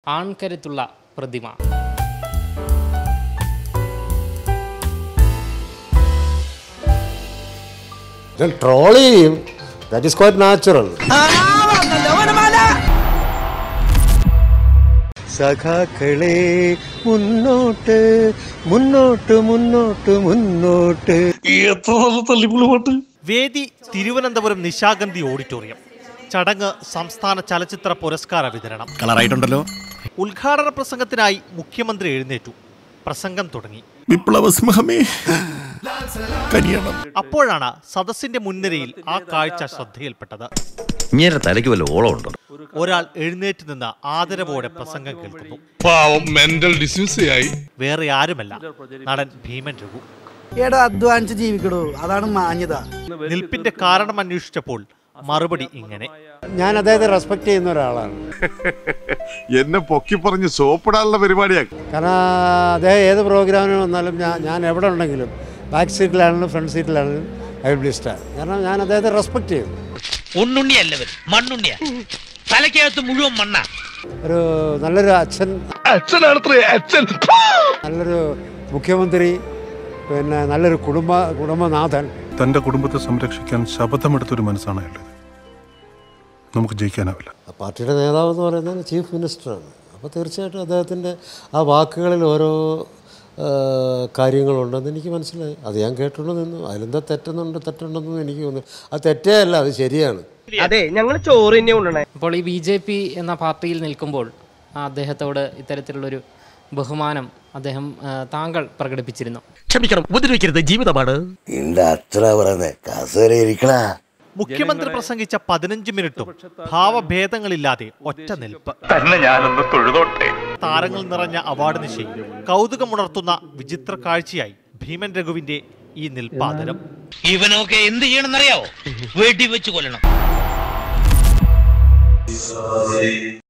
ആൺകരുത്തുള്ള പ്രതിമ ഞാൻ ട്രോൾ ചെയ്യും ദാറ്റ് ഈസ് ക്വൈറ്റ് നാച്ചുറൽ സഖാക്കളെ മുന്നോട്ട് മുന്നോട്ട് മുന്നോട്ട് മുന്നോട്ട് വേദി തിരുവനന്തപുരം നിശാഗന്ധി ഓഡിറ്റോറിയം ചടങ്ങ് സംസ്ഥാന ചലച്ചിത്ര പുരസ്കാര വിതരണം കളറായിട്ടുണ്ടല്ലോ ഉദ്ഘാടന പ്രസംഗത്തിനായി മുഖ്യമന്ത്രി എഴുന്നേറ്റു പ്രസംഗം തുടങ്ങി വിപ്ലവ സിംഹമേ കനിയണം അപ്പോഴാണ് സദസ്സിന്റെ മുൻനിരയിൽ ആ കാഴ്ച ശ്രദ്ധയിൽപ്പെട്ടത് ഇങ്ങനെ തലയ്ക്ക് വല്ല ഓളമുണ്ടോ ഒരാൾ എഴുന്നേറ്റ് നിന്ന് ആദരവോടെ പ്രസംഗം കേൾക്കുന്നു പാവം മെന്റൽ ഡിസ്യൂസ് ആയി വേറെ ആരുമല്ല നടൻ ഭീമൻ രഘു എടാ അധ്വാനിച്ച് ജീവിക്കടോ അതാണ് മാന്യത നിൽപ്പിന്റെ കാരണം അന്വേഷിച്ചപ്പോൾ മറുപടി ഇങ്ങനെ ഞാൻ അദ്ദേഹത്തെ റെസ്പെക്ട് ചെയ്യുന്ന ഒരാളാണ് എന്നെ പൊക്കി പറഞ്ഞ് സോപ്പിടാനുള്ള പരിപാടിയാ കാരണം അദ്ദേഹം ഏത് പ്രോഗ്രാമിന് വന്നാലും ഞാൻ ഞാൻ എവിടെ ഉണ്ടെങ്കിലും ബാക്ക് സീറ്റിലാണെങ്കിലും ഫ്രണ്ട് സീറ്റിലാണെങ്കിലും ഐ വിൽ ബി സ്റ്റാർ കാരണം ഞാൻ അദ്ദേഹത്തെ റെസ്പെക്ട് ചെയ്യും ഒണ്ണുണ്ണിയല്ലവൻ മണ്ണുണ്ണിയ തലക്കകത്ത് മുഴുവൻ മണ്ണ ഒരു നല്ലൊരു അച്ഛൻ അച്ഛനാണത്രേ അച്ഛൻ നല്ലൊരു മുഖ്യമന്ത്രി പിന്നെ നല്ലൊരു കുടുംബ കുടുംബനാഥൻ തന്റെ കുടുംബത്തെ സംരക്ഷിക്കാൻ ശപഥമെടുത്തൊരു മനസ്സാണ് അയാളുടെ നമുക്ക് ജയിക്കാനാവില്ല പാർട്ടിയുടെ നേതാവ് എന്ന് പറയുന്നത് ചീഫ് മിനിസ്റ്ററാണ് അപ്പോൾ തീർച്ചയായിട്ടും അദ്ദേഹത്തിൻ്റെ ആ വാക്കുകളിൽ ഓരോ ആ, കാര്യങ്ങളുണ്ടെന്ന് എനിക്ക് മനസ്സിലായി അത് ഞാൻ കേട്ടുകൊണ്ട് നിന്നു അതിലെന്താ തെറ്റുന്നുണ്ട് തെറ്റുണ്ടെന്നും എനിക്ക് തോന്നുന്നു അത് തെറ്റേ അല്ല അത് ശരിയാണ് അതെ ഞങ്ങൾ ചോറ് തന്നെ കൊണ്ടുവണേ അപ്പോൾ ഈ ബി ജെ പി എന്ന പാർട്ടിയിൽ നിൽക്കുമ്പോൾ ആ അദ്ദേഹത്തോട് ഇത്തരത്തിലുള്ളൊരു ബഹുമാനം അദ്ദേഹം ആ, താങ്കൾ പ്രകടിപ്പിച്ചിരുന്നു ക്ഷമിക്കണം ഉപദ്രവിക്കരുത് ജീവിതമാണ് എൻ്റെ അത്ര പറയുന്നത് കസേര ഇരിക്കണ മുഖ്യമന്ത്രി പ്രസംഗിച്ച പതിനഞ്ച് മിനിറ്റും ഭാവഭേദങ്ങളില്ലാതെ ഒറ്റ നിൽപ്പ് തന്നെ ഞാനൊന്ന് തൊഴുതോട്ടെ താരങ്ങൾ നിറഞ്ഞ അവാർഡ് നിശയിൽ കൗതുകമുണർത്തുന്ന വിചിത്ര കാഴ്ചയായി ഭീമൻ രഘുവിന്റെ ഈ നിൽപ്പാദരം ഇവനൊക്കെ എന്ത് ചെയ്യണമെന്നറിയാവോ വെടി വെച്ച് കൊല്ലണം